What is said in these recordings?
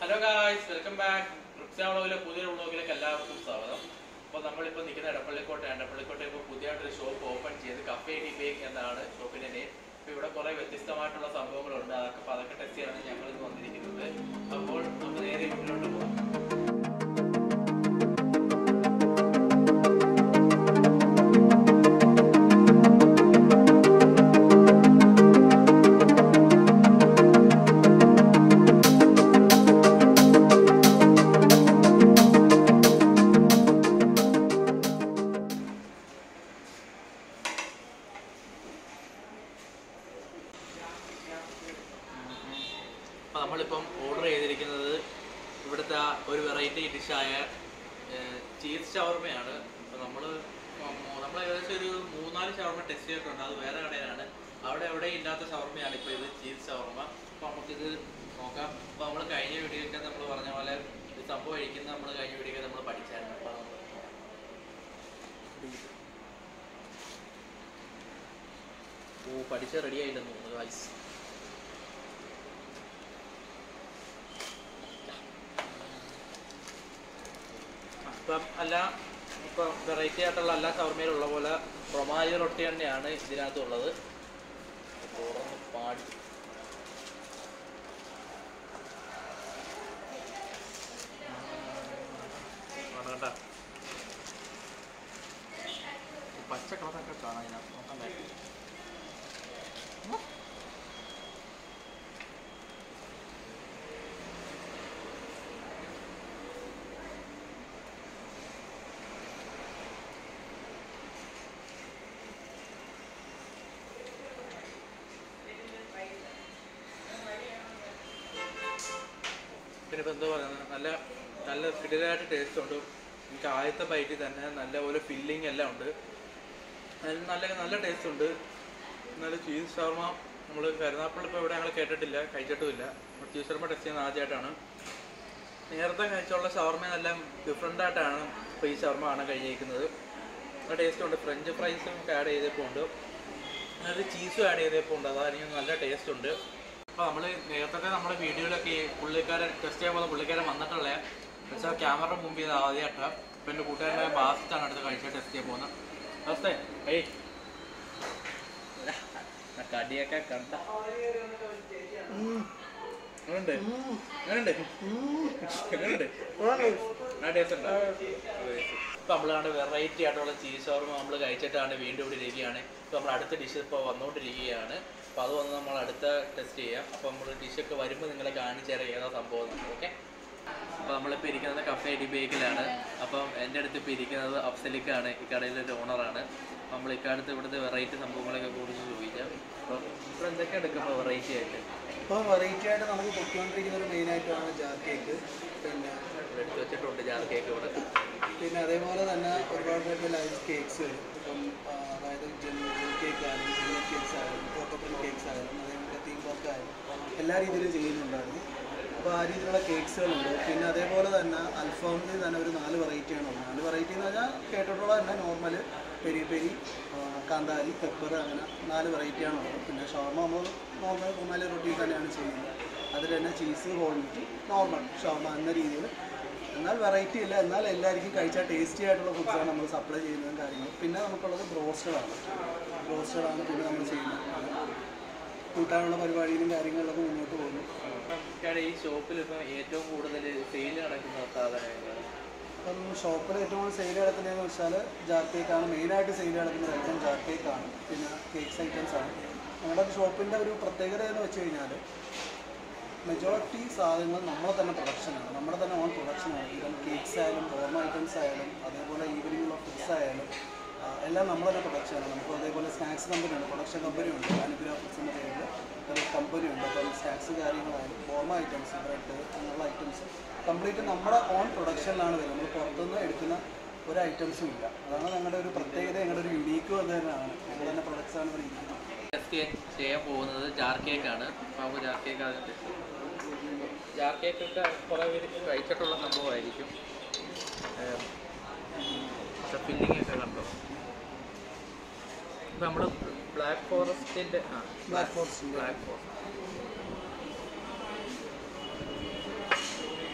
hello guys welcome back റിപ്സാ വ്ളോഗിലെ പുതിയൊരു വ്ളോഗിലേക്ക് എല്ലാവർക്കും സ്വാഗതം അപ്പോൾ നമ്മളിപ്പോൾ നിൽക്കുന്ന എടപ്പള്ളിക്കോട്ടയാണ് എടപ്പള്ളിക്കോട്ടെ ഇപ്പോൾ പുതിയതായിട്ടൊരു ഷോപ്പ് ഓപ്പൺ ചെയ്ത് കഫേ ഡി ബേക്ക് എന്നാണ് ഷോപ്പിൻ്റെ നെയിം അപ്പോൾ ഇവിടെ കുറേ വ്യത്യസ്തമായിട്ടുള്ള സംഭവങ്ങളുണ്ട് അതൊക്കെ അപ്പോൾ അതൊക്കെ ടെസ്റ്റ് ചെയ്യാനാണ് ഞങ്ങൾ ഇന്ന് വന്നിരിക്കുന്നത് അപ്പോൾ നമുക്ക് നേരെ വീട്ടിലോട്ട് പോകാം അപ്പോൾ നമ്മളിപ്പം ഓർഡർ ചെയ്തിരിക്കുന്നത് ഇവിടുത്തെ ആ ഒരു വെറൈറ്റി ഡിഷായ ചീസ് ഷവർമയാണ് അപ്പോൾ നമ്മൾ നമ്മൾ ഏകദേശം ഒരു മൂന്നാല് ഷവർമ ടെസ്റ്റ് ചെയ്തിട്ടുണ്ട് അത് വേറെ കടയിലാണ് അവിടെ എവിടെയും ഇല്ലാത്ത ഷവർമയാണ് ഇപ്പോൾ ഇത് ചീസ് ഷവർമ അപ്പോൾ നമുക്കിത് നോക്കാം അപ്പോൾ നമ്മൾ കഴിഞ്ഞ വീഡിയോയ്ക്ക് നമ്മൾ പറഞ്ഞ പോലെ ഇത് സംഭവം കഴിക്കുന്നത് നമ്മൾ കഴിഞ്ഞ വീഡിയോയ്ക്ക് നമ്മൾ പഠിച്ചായിരുന്നു അപ്പോൾ നമ്മൾ ഓ പഠിച്ച് റെഡി ആയില്ലെന്ന് തോന്നുന്നു വൈസ് ഇപ്പം അല്ല ഇപ്പം വെറൈറ്റി ആയിട്ടുള്ള എല്ലാ ഷവർമയിലും ഉള്ള പോലെ റൊമാലി റൊട്ടി തന്നെയാണ് ഇതിനകത്തുള്ളത് തുറന്ന് പാടി കേട്ടാ പച്ച കളറൊക്കെ കാണാം ഇതിനകത്ത് നോക്കാൻ പറ്റും പിന്നെ ഇപ്പം എന്തോ പറയുന്നത് നല്ല നല്ല കിടിലായിട്ട് ടേസ്റ്റ് ഉണ്ട് എനിക്ക് ആദ്യത്തെ ബൈറ്റിൽ തന്നെ നല്ലപോലെ ഫില്ലിംഗ് എല്ലാം ഉണ്ട് അതിന് നല്ല നല്ല ടേസ്റ്റ് ഉണ്ട് നല്ല ചീസ് ഷവർമ നമ്മൾ കരുനാപ്പിൾ ഇപ്പോൾ ഇവിടെ ഞങ്ങൾ കേട്ടിട്ടില്ല കഴിച്ചിട്ടുമില്ല ചീസ് ഷവർമ ടെസ്റ്റ് ചെയ്യുന്ന ആദ്യമായിട്ടാണ് നേരത്തെ കഴിച്ചുള്ള ഷവർമയെല്ലാം ഡിഫറെൻ്റ് ആയിട്ടാണ് ഇപ്പോൾ ഈ ഷവർമ ആണ് കഴിച്ചിരിക്കുന്നത് നല്ല ടേസ്റ്റ് ഉണ്ട് ഫ്രഞ്ച് ഫ്രൈസും ഒക്കെ ആഡ് ചെയ്തപ്പോൾ ഉണ്ട് അതിൽ ചീസും ആഡ് ചെയ്തപ്പോൾ ഉണ്ട് അതാണെങ്കിൽ നല്ല ടേസ്റ്റ് ഉണ്ട് അപ്പോൾ നമ്മൾ നേരത്തെ നമ്മുടെ വീഡിയോയിലൊക്കെ ഈ പുള്ളിക്കാരൻ ടെസ്റ്റ് ചെയ്യാൻ പോകുന്ന പുള്ളിക്കാരൻ വന്നിട്ടുള്ള വെച്ചാൽ ക്യാമറ മുമ്പിൽ ഇത് ആദ്യമായിട്ടാണ് ഇപ്പം എൻ്റെ കൂട്ടുകാരൻ്റെ ബാസിറ്റാണ് അടുത്ത് കഴിച്ച് ടെസ്റ്റ് ചെയ്യാൻ പോകുന്നത് അവസ്ഥ ഏയ് കടിയൊക്കെ കണ്ട എങ്ങനുണ്ട് എങ്ങനുണ്ട് എങ്ങനുണ്ട് ആ ടേസ്റ്റ് ഉണ്ടോ ഇപ്പം നമ്മൾ കണ്ട് വെറൈറ്റി ആയിട്ടുള്ള ചീസ് ഷവർമ നമ്മൾ കഴിച്ചിട്ടാണ് വീണ്ടും ഇവിടെ ഇരിക്കുകയാണ് ഇപ്പം നമ്മൾ അടുത്ത ഡിഷ് ഇപ്പോൾ വന്നുകൊണ്ടിരിക്കുകയാണ് അപ്പോൾ അത് വന്ന് നമ്മൾ അടുത്ത ടെസ്റ്റ് ചെയ്യാം അപ്പോൾ നമ്മൾ ഡിഷൊക്കെ വരുമ്പോൾ നിങ്ങളെ കാണിച്ചു തരാം ഏതാ സംഭവം ഓക്കെ അപ്പോൾ നമ്മളിപ്പോൾ ഇരിക്കുന്നത് കഫേ ഡി ബേക്കിലാണ് അപ്പം എൻ്റെ അടുത്ത് ഇപ്പോൾ ഇരിക്കുന്നത് അഫ്സലിക്കാണ് ഈ കടയിലെ ഒരു ഓണറാണ് നമ്മൾ ഇക്കാലത്ത് ഇവിടുത്തെ വെറൈറ്റി സംഭവങ്ങളൊക്കെ കുറിച്ച് ചോദിക്കാം അപ്പോൾ ഇവിടെ എന്തൊക്കെ എടുക്കും ഇപ്പോൾ വെറൈറ്റി ആയിട്ട് ഇപ്പോൾ വെറൈറ്റി ആയിട്ട് നമുക്ക് പൊയ്ക്കൊണ്ടിരിക്കുന്ന ഒരു മെയിൻ ആയിട്ടാണ് ജാർ കേക്ക് പിന്നെ ഇവിടെ എടുത്ത് വെച്ചിട്ടുണ്ട് ജാർ കേക്ക് ഇവിടെ പിന്നെ അതേപോലെ തന്നെ ഒരുപാട് പേർക്ക് ലൈവ് കേക്ക്സ് ഇപ്പം ആ, അതായത് ജെം കേക്ക് ആയാലും ജെല്ലി കേക്ക്സ് ആയാലും കോക്കോപ്രിൻ കേക്ക്സ് ആയാലും അതേപോലെ തീം വർക്ക് ആയാലും എല്ലാ രീതിയിലും ചെയ്യുന്നുണ്ടായിരുന്നു അപ്പോൾ ആ രീതിയിലുള്ള കേക്ക്സുകളുണ്ട് പിന്നെ അതേപോലെ തന്നെ അൽഫാമിൽ തന്നെ ഒരു നാല് വെറൈറ്റിയാണ് ഉള്ളത് നാല് വെറൈറ്റി എന്ന് പറഞ്ഞാൽ കേട്ടിട്ടുള്ള തന്നെ നോർമൽ പെരി പെരി ആ, കാന്താരി പെപ്പർ അങ്ങനെ നാല് വെറൈറ്റിയാണ് ഉള്ളത് പിന്നെ ഷവർമ നമ്മൾ നോർമൽ കുമാലി റൊട്ടി തന്നെയാണ് ചെയ്യുന്നത് അതിൽ തന്നെ ചീസ് ഹോൾമിറ്റ് നോർമൽ ഷവർമ എന്ന രീതിയിൽ എന്നാൽ വെറൈറ്റി ഇല്ല എന്നാൽ എല്ലാവർക്കും കഴിച്ചാൽ ടേസ്റ്റി ആയിട്ടുള്ള ഫുഡ്സാണ് നമ്മൾ സപ്ലൈ ചെയ്യുന്നതും കാര്യങ്ങളും പിന്നെ നമുക്കുള്ളത് ബ്രോസ്റ്റഡാണ് ബ്രോസ്റ്റഡാണ് പിന്നെ നമ്മൾ ചെയ്യുന്നത് കൂട്ടാനുള്ള പരിപാടിയിലും കാര്യങ്ങളിലൊക്കെ മുന്നോട്ട് പോകുന്നു ഇക്കാടെ ഈ ഷോപ്പിൽ ഇപ്പം ഏറ്റവും കൂടുതൽ സെയിൽ നടക്കുന്ന സാധനങ്ങൾ അപ്പം ഷോപ്പിൽ ഏറ്റവും കൂടുതൽ സെയിൽ നടക്കുന്നതെന്ന് വെച്ചാൽ ജാർ കേക്കാണ് മെയിനായിട്ട് സെയിൽ നടക്കുന്ന ഐറ്റം ജാർ കേക്കാണ് പിന്നെ കേക്ക്സ് ഐറ്റംസ് ആണ് നമ്മുടെ ഷോപ്പിൻ്റെ ഒരു പ്രത്യേകത എന്ന് വെച്ച് കഴിഞ്ഞാൽ മെജോറിറ്റി സാധനങ്ങൾ നമ്മളെ തന്നെ പ്രൊഡക്ഷനാണ് നമ്മുടെ തന്നെ ഓൺ പ്രൊഡക്ഷനാണ് ഈവൻ കേക്ക്സ് ആയാലും ഓർമ ഐറ്റംസ് ആയാലും അതേപോലെ ഈവനിങ്ങുള്ള ഫുഡ്സ് ആയാലും ആ, എല്ലാം നമ്മൾ തന്നെ പ്രൊഡക്ഷനാണ് നമുക്ക് അതേപോലെ സ്നാക്സ് കമ്പനി ഉണ്ട് പ്രൊഡക്ഷൻ കമ്പനി ഉണ്ട് അനുഗ്രഹ ഫുഡ്സ് എന്ന പേരിൽ ഒരു കമ്പനി ഉണ്ട് അപ്പം സ്നാക്സ് കാര്യങ്ങളായാലും ഓർമ ഐറ്റംസ് ബ്രെഡ് അങ്ങനെയുള്ള ഐറ്റംസ് കംപ്ലീറ്റ് നമ്മുടെ ഓൺ പ്രൊഡക്ഷനിലാണ് വരുന്നത് നമ്മൾ പുറത്തുനിന്ന് എടുക്കുന്ന ഒരു ഐറ്റംസും ഇല്ല അതാണ് ഞങ്ങളുടെ ഒരു പ്രത്യേകത ഞങ്ങളുടെ ഒരു യുണീക്കും അത് തന്നെയാണ് ഞങ്ങൾ തന്നെ പ്രൊഡക്ട്സ് ആണ് ഇവിടെ ഇരിക്കുന്നത് ടെസ്റ്റ് ചെയ്യാൻ പോകുന്നത് ജാർ കേക്കാണ് അപ്പോൾ നമുക്ക് ജാർ കേക്ക് ആദ്യം ടെസ്റ്റ് ജാർ കേക്ക് ഒക്കെ കുറേ പേര് കഴിച്ചിട്ടുള്ള സംഭവമായിരിക്കും പക്ഷെ ഫില്ലിംഗ് ഒക്കെ കണ്ടോ ഇപ്പം നമ്മൾ ബ്ലാക്ക് ഫോറസ്റ്റിൻ്റെ ആ ബ്ലാക്ക് ഫോറസ്റ്റ് ബ്ലാക്ക് ഫോറസ്റ്റ്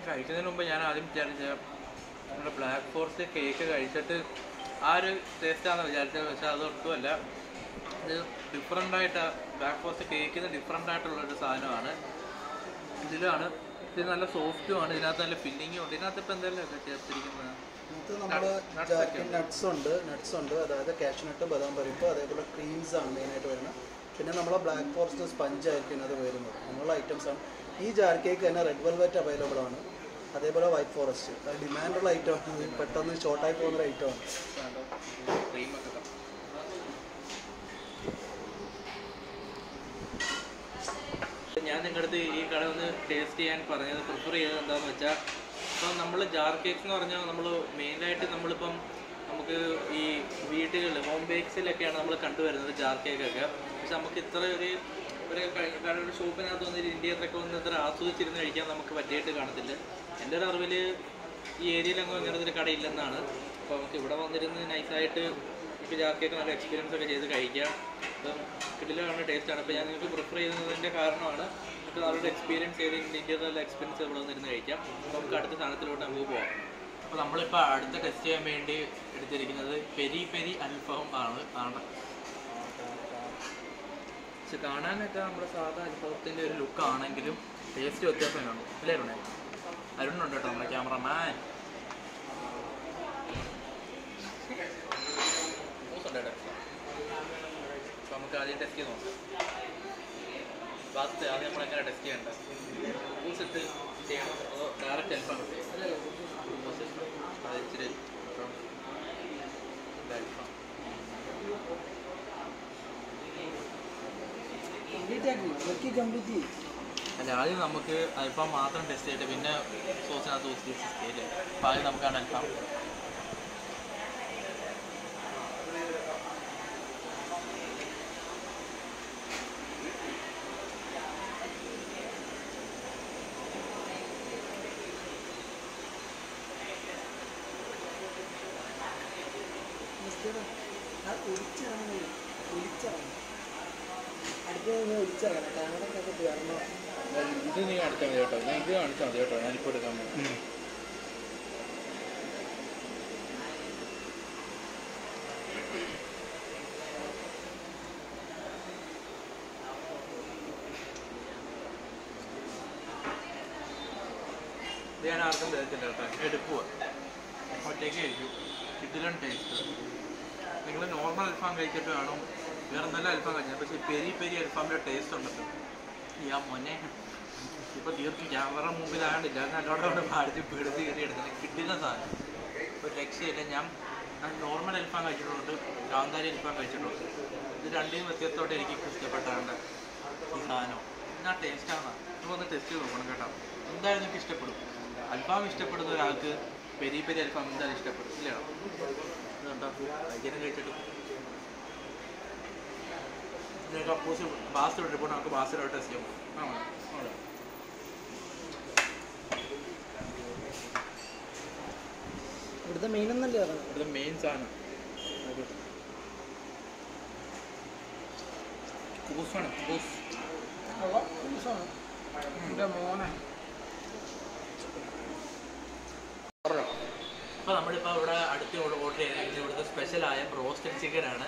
കഴിക്കുന്നതിന് മുമ്പ് ഞാൻ ആദ്യം വിചാരിച്ച നമ്മുടെ ബ്ലാക്ക് ഫോറസ്റ്റ് കേക്ക് കഴിച്ചിട്ട് ആ ഒരു ടേസ്റ്റാണെന്ന് വിചാരിച്ചത് പക്ഷെ അതൊട്ടുമല്ല ഇത് ഡിഫറെൻ്റ് ആയിട്ട് ബ്ലാക്ക് ഫോറസ്റ്റ് കേക്കിന് ഡിഫറെൻ്റ് ആയിട്ടുള്ള ഒരു സാധനമാണ് ഇതിലാണ് ഇത് നല്ല സോഫ്റ്റും ആണ് ഇതിനകത്ത് നല്ല ഫില്ലിങ്ങും ഉണ്ട് ഇതിനകത്ത് ഇപ്പം എന്തെല്ലാം ചേർത്തിരിക്കുന്നത് ഇത് നമ്മൾ Nuts ജാക്കി ഒക്കെ നട്ട്സ് ഉണ്ട് നട്ട്സ് ഉണ്ട് അതായത് കാഷ്നട്ട് ബദാം പരിപ്പ് അതേപോലെ ക്രീംസ് ആണ് മെയിനായിട്ട് വരുന്നത് പിന്നെ നമ്മളെ ബ്ലാക്ക് ഫോറസ്റ്റ് സ്പഞ്ച് ആയിരിക്കും അത് വരുന്നത് അങ്ങനെയുള്ള ഐറ്റംസ് ആണ് ഈ ജാർ കേക്ക് തന്നെ റെഡ് വെൽവെറ്റ് അവൈലബിൾ ആണ് അതേപോലെ വൈറ്റ് ഫോറസ്റ്റ് അത് ഡിമാൻഡുള്ള ഐറ്റമാണ് പെട്ടെന്ന് ഷോർട്ടായി പോകുന്ന ഒരു ഐറ്റമാണ് ക്രീമൊക്കെ ഞാൻ നിങ്ങളുടെ അടുത്ത് ഈ കട ഒന്ന് ടേസ്റ്റ് ചെയ്യാൻ പറഞ്ഞത് പ്രിഫർ ചെയ്തത് എന്താണെന്ന് വെച്ചാൽ ഇപ്പം നമ്മൾ ജാർ കേക്ക്സ് എന്ന് പറഞ്ഞാൽ നമ്മൾ മെയിനായിട്ട് നമ്മളിപ്പം നമുക്ക് ഈ വീടുകളിൽ ഹോം ബേക്സിലൊക്കെയാണ് നമ്മൾ കണ്ടുവരുന്നത് ജാർ കേക്കൊക്കെ പക്ഷെ നമുക്ക് ഇത്ര ഒരു ഒരു ക- കട- ഒരു ഷോപ്പിനകത്ത് വന്നിട്ട് ഇന്ത്യയിലൊക്കെ വന്ന് ഇത്ര ആസ്വദിച്ചിരുന്ന് കഴിക്കാൻ നമുക്ക് പറ്റിയിട്ട് കാണത്തില്ല എൻ്റെ ഒരു അറിവിൽ ഈ ഏരിയയിലൊന്നും ഇങ്ങനത്തെ ഒരു കടയില്ലെന്നാണ് അപ്പോൾ നമുക്ക് ഇവിടെ വന്നിരുന്ന് നൈസായിട്ട് ഇപ്പോൾ ജാർ കേക്ക് നല്ല എക്സ്പീരിയൻസ് ഒക്കെ ചെയ്ത് കഴിക്കാം അപ്പം കിടിലാണ് ടേസ്റ്റാണ് അപ്പോൾ ഞാൻ നിങ്ങൾക്ക് പ്രിഫർ ചെയ്യുന്നതിൻ്റെ കാരണമാണ് നമുക്ക് നല്ലൊരു എക്സ്പീരിയൻസ് ചെയ്ത് ഇന്ത്യയിൽ നല്ല എക്സ്പീരിയൻസ് ഇവിടെ വന്നിരുന്ന് കഴിക്കാം അപ്പോൾ നമുക്ക് അടുത്ത സാധനത്തിലോട്ട് നമുക്ക് പോവാം അപ്പോൾ നമ്മളിപ്പോൾ അടുത്ത ടെസ്റ്റ് ചെയ്യാൻ വേണ്ടി എടുത്തിരിക്കുന്നത് പെരി പെരി അൽഫഹം ആണ് ആണ് പക്ഷെ കാണാനൊക്കെ നമ്മുടെ സാധാ അൽഫഹത്തിൻ്റെ ഒരു ലുക്ക് ആണെങ്കിലും ടേസ്റ്റ് വ്യത്യാസം കാണും അല്ലേ അരുണേ അരുണുണ്ട് കേട്ടോ നമ്മുടെ ക്യാമറമാൻ അപ്പോൾ നമുക്ക് ആദ്യം ടെസ്റ്റ് ചെയ്ത് നോക്കാം ബാത്ത് ആദ്യം നമ്മൾ എങ്ങനെ ടെസ്റ്റ് ചെയ്യണ്ട ഊസ് ഇട്ട് ചെയ്യണോ അതോ ഡയറക്റ്റ് അൽഫാം അത് ഇച്ചിരി ഇപ്പം ഇത് അൽഫാം അല്ല ആദ്യം നമുക്ക് അൽഫാം മാത്രം ടെസ്റ്റ് ചെയ്തിട്ട് പിന്നെ സോസിനകത്ത് ഊസ് ടെസ്റ്റ് ചെയ്യില്ലേ അപ്പോൾ ആദ്യം നമുക്കാണ് അൽഫാം ഇത് നീ കാണിച്ചാൽ മതി കേട്ടോ ഞാൻ ഇത് കാണിച്ചാൽ മതി കേട്ടോ ഞാനിപ്പോൾ എടുക്കാൻ പോകും ഇത് ഞാൻ ആർക്കും തരത്തില്ല കേട്ടോ എടുക്കുക ഒറ്റയ്ക്ക് കഴിക്കും ഇതിലും ടേസ്റ്റ് നിങ്ങൾ നോർമൽ അൽഫാം കഴിച്ചിട്ട് കാണും വേറെ നല്ല അൽഫാം കഴിച്ചത് പക്ഷേ പെരി പെരി അൽഫാമിൻ്റെ ടേസ്റ്റ് ഉണ്ടല്ലോ ഈ ആ മോനെ ഇപ്പൊ തീർത്തും ക്യാമറ മുമ്പിലാകണ്ടില്ല നല്ലോണം പാടിച്ച് പിടിച്ച് കയറി എടുക്കുന്നത് കിട്ടുന്ന സാധനം ഒരു രക്ഷയില്ല ഞാൻ നോർമൽ അൽഫാം കഴിച്ചിട്ടുണ്ട് കാന്താരി അൽഫാം കഴിച്ചിട്ടുണ്ട് ഇത് രണ്ടിനും വ്യത്യസ്തമായിട്ട് എനിക്ക് ഇഷ്ടപ്പെട്ടാണ്ട് ഈ സാധനം എന്നാ ടേസ്റ്റാണ് ഒന്ന് ടെസ്റ്റ് ചെയ്ത് നോക്കണം കേട്ടോ എന്തായാലും നിങ്ങൾക്ക് ഇഷ്ടപ്പെടും അൽഫാം ഇഷ്ടപ്പെടുന്ന ഒരാൾക്ക് പെരി പെരി അൽഫാം എന്തായാലും ഇഷ്ടപ്പെടും ഇല്ലേ ഇതുണ്ടോ കഴിക്കാനും കഴിച്ചിട്ട് നിങ്ങൾക്ക് അപ്പോസ് ബാസ് ഇട്ടിപ്പോൾ നമുക്ക് ബാസിലോട്ട് ടെസ്റ്റ് ചെയ്യാം ആ ആ ഇവിടുത്തെ മെയിൻ ഒന്നല്ലേ പറഞ്ഞത് ഇവിടുത്തെ മെയിൻ സാധനം കൂസാണ് കൂസ് എൻ്റെ മോനെ അപ്പോൾ നമ്മളിപ്പോൾ ഇവിടെ അടുത്ത് ഓർഡർ ചെയ്തിരിക്കുന്നത് ഇവിടുത്തെ സ്പെഷ്യലായ റോസ്റ്റഡ് ചിക്കൻ ആണ്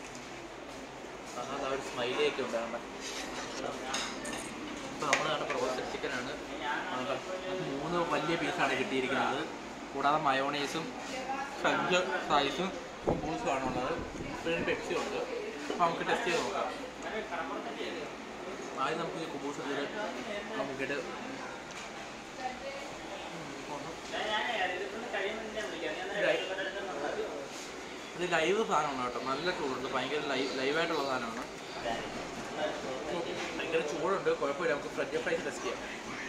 അത് ഒരു സ്മൈലിയൊക്കെ ഉണ്ടാകണ്ട ഇപ്പോൾ നമ്മൾ കണ്ട റോസ്റ്റഡ് ചിക്കൻ ആണ് ആകെ മൂന്ന് വലിയ പീസാണ് കിട്ടിയിരിക്കുന്നത് കൂടാതെ മയോണൈസും ഫ്രഞ്ച് ഫ്രൈസും കുബൂസും ആണുള്ളത് പിന്നെ പെപ്സി ഉണ്ട് അപ്പോൾ നമുക്ക് ടെസ്റ്റ് ചെയ്ത് നോക്കാം ആദ്യം നമുക്ക് ഈ കുബൂസ് എടുത്തിട്ട് നമുക്കിട്ട് ഇത് ലൈവ് സാധനമാണ് കേട്ടോ നല്ല ചൂടുണ്ട് ഭയങ്കര ലൈവ് ലൈവായിട്ടുള്ള സാധനമാണ് ഭയങ്കര ചൂടുണ്ട് കുഴപ്പമില്ല നമുക്ക് ഫ്രഞ്ച് ഫ്രൈസ് ടെസ്റ്റ് ചെയ്യാം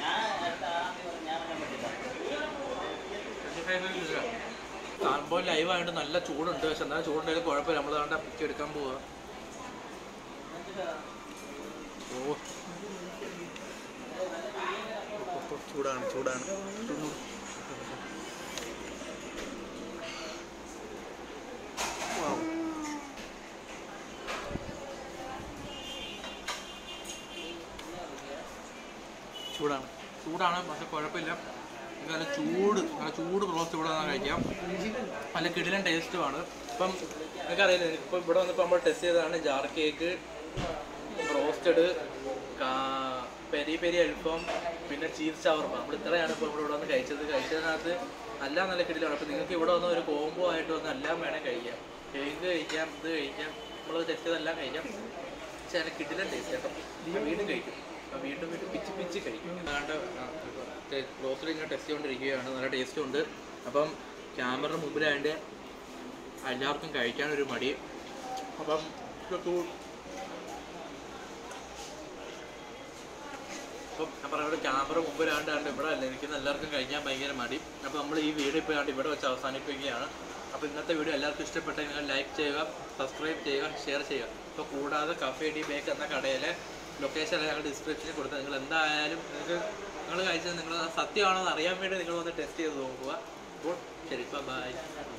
ഫ്രഞ്ച് ഫ്രൈസ് ഇല്ല സംഭവം ലൈവ് ആയതുകൊണ്ട് നല്ല ചൂടുണ്ട് പക്ഷെ എന്നാലും ചൂടുണ്ടായാലും കുഴപ്പമില്ല നമ്മൾ അതുകൊണ്ട് പിക്ക് എടുക്കാൻ പോവുക ഓ ചൂടാണ് ചൂടാണ് ചൂടാണ് ചൂടാണ് പക്ഷെ കുഴപ്പമില്ല നിങ്ങൾക്ക് നല്ല ചൂട് നല്ല ചൂട് റോസ്റ്റ് ഇവിടെ വന്നാൽ കഴിക്കാം നല്ല കിടിലൻ ടേസ്റ്റുമാണ് ഇപ്പം നിങ്ങൾക്കറിയില്ല ഇപ്പോൾ ഇവിടെ വന്നപ്പോൾ നമ്മൾ ടെസ്റ്റ് ചെയ്തതാണ് jar cake roasted peri peri അൽഫാം പിന്നെ ചീസ് ഷവർമ നമ്മൾ ഇത്രയാണ് ഇപ്പോൾ ഇവിടെ വന്ന് കഴിച്ചത് കഴിച്ചതിനകത്ത് എല്ലാം നല്ല കിടിലാണ് അപ്പോൾ നിങ്ങൾക്ക് ഇവിടെ വന്ന ഒരു കോംബോ ആയിട്ട് വന്ന് എല്ലാം വേണേൽ കഴിക്കാം കേക്ക് കഴിക്കാം ഇത് കഴിക്കാം നമ്മൾ ടെസ്റ്റ് ചെയ്തെല്ലാം കഴിക്കാം പക്ഷേ നല്ല കിടിലൻ ടേസ്റ്റ് അപ്പം ഞാൻ വീണ്ടും കഴിക്കും അപ്പോൾ വീണ്ടും വീണ്ടും പിച്ച് പിച്ച് കഴിക്കും അതാണ്ട് റോസ്റ്റഡ് ഇങ്ങനെ ടെസ്റ്റ് ചെയ്തുകൊണ്ടിരിക്കുകയാണ് നല്ല ടേസ്റ്റും ഉണ്ട് അപ്പം ക്യാമറ മുമ്പിലായതിൻ്റെ എല്ലാവർക്കും കഴിക്കാനൊരു മടി അപ്പം ഇതൊക്കെ അപ്പം ഞാൻ പറയുന്നത് ക്യാമറ മുമ്പിലാണ്ടാണ്ട് ഇവിടെ അല്ല എനിക്ക് എല്ലാവർക്കും കഴിക്കാൻ ഭയങ്കര മടി അപ്പോൾ നമ്മൾ ഈ വീഡിയോ ഇപ്പോൾ ആണ്ട് ഇവിടെ വെച്ച് അവസാനിപ്പിക്കുകയാണ് അപ്പോൾ ഇന്നത്തെ വീഡിയോ എല്ലാവർക്കും ഇഷ്ടപ്പെട്ടെങ്കിൽ നിങ്ങൾ ലൈക്ക് ചെയ്യുക സബ്സ്ക്രൈബ് ചെയ്യുക ഷെയർ ചെയ്യുക അപ്പോൾ കൂടാതെ കഫേ ഡി ബേക്ക് എന്ന കടയിലെ ലൊക്കേഷൻ ഞങ്ങൾ ഡിസ്ക്രിപ്ഷനിൽ കൊടുത്താൽ നിങ്ങൾ എന്തായാലും നിങ്ങൾക്ക് നിങ്ങൾ കഴിച്ചത് നിങ്ങൾ സത്യമാണോ എന്ന് അറിയാൻ വേണ്ടി നിങ്ങൾ ഒന്ന് ടെസ്റ്റ് ചെയ്ത് നോക്കുക അപ്പോൾ ശരി ബൈ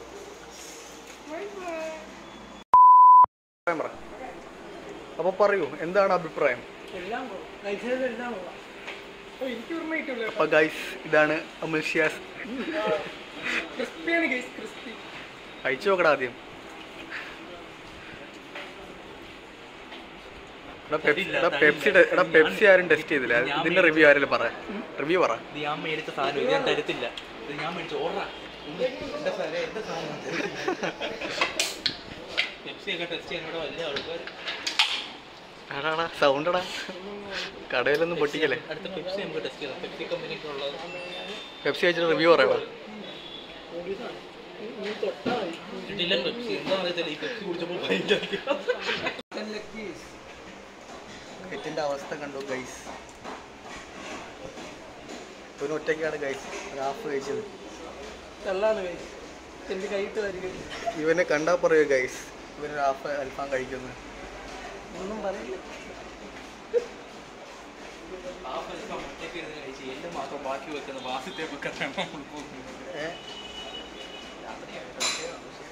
അഭിപ്രായം പറ അപ്പോൾ പറയൂ എന്താണ് അഭിപ്രായം എല്ലാം കഴിച്ചതെല്ലാം ഓ എനിക്ക് ഓർമ്മ കിട്ടില്ല അപ്പോൾ ഗൈസ് ഇതാണ് അമുൽ ഷിയാസ് ക്രിസ്പിയാണ് ഗൈസ് ക്രിസ്പി കഴിച്ചു നോക്കടാ ആദ്യം എടാ പെപ്സി എടാ പെപ്സി ടെ- എടാ പെപ്സി ആരും ടെസ്റ്റ് ചെയ്തില്ല ഇതിന്റെ റിവ്യൂ ആരെങ്കിലും പറ റിവ്യൂ പറ ഇത് ഞാൻ മേടിച്ച സാധനം ഇത് ഞാൻ തരത്തില്ല ഇത് ഞാൻ മേടിച്ച ഓർഡറാ എന്റെ സാധനം എന്റെ സാധനം പെപ്സി ഒക്കെ ടെസ്റ്റ് ചെയ്യാൻ ഇവിടെ വലിയ ആൾക്കാർ എടാടാ സൗണ്ടടാ കടയിലൊന്നും പൊട്ടിക്കല്ലേ അടുത്ത പെപ്സി നമുക്ക് ടെസ്റ്റ് ചെയ്യാം പെപ്സി കമ്പനിക്ക് ഉള്ളത് പെപ്സി കഴിച്ചിട്ട് റിവ്യൂ പറയടാ നീ തൊട്ടാ ഡിലൻ പെപ്സി എന്താ അറിയത്തില്ല ഈ പെപ്സി കുടിച്ചപ്പോൾ ഭയങ്കര ഹെറ്റിന്റെ അവസ്ഥ കണ്ടു ഗൈസ് ഒരു ഒറ്റയ്ക്കാണ് ഗൈസ് ഹാഫ് കഴിച്ചത് തള്ളാണ് ഗൈസ് എൻ്റെ കൈയിട്ട് വരിക ഇവനെ കണ്ടാ പറയൂ ഗൈസ് ഇവന് ഹാഫ് അൽഫാം കഴിക്കുന്നു ഒന്നും പറയില്ല ആ പൈസ ഒറ്റയ്ക്ക് ഇരുന്ന് കഴിച്ച് എല്ലാം മാത്രം ബാക്കി വെക്കുന്ന വാസത്തെ വെക്കാൻ ഏഹ്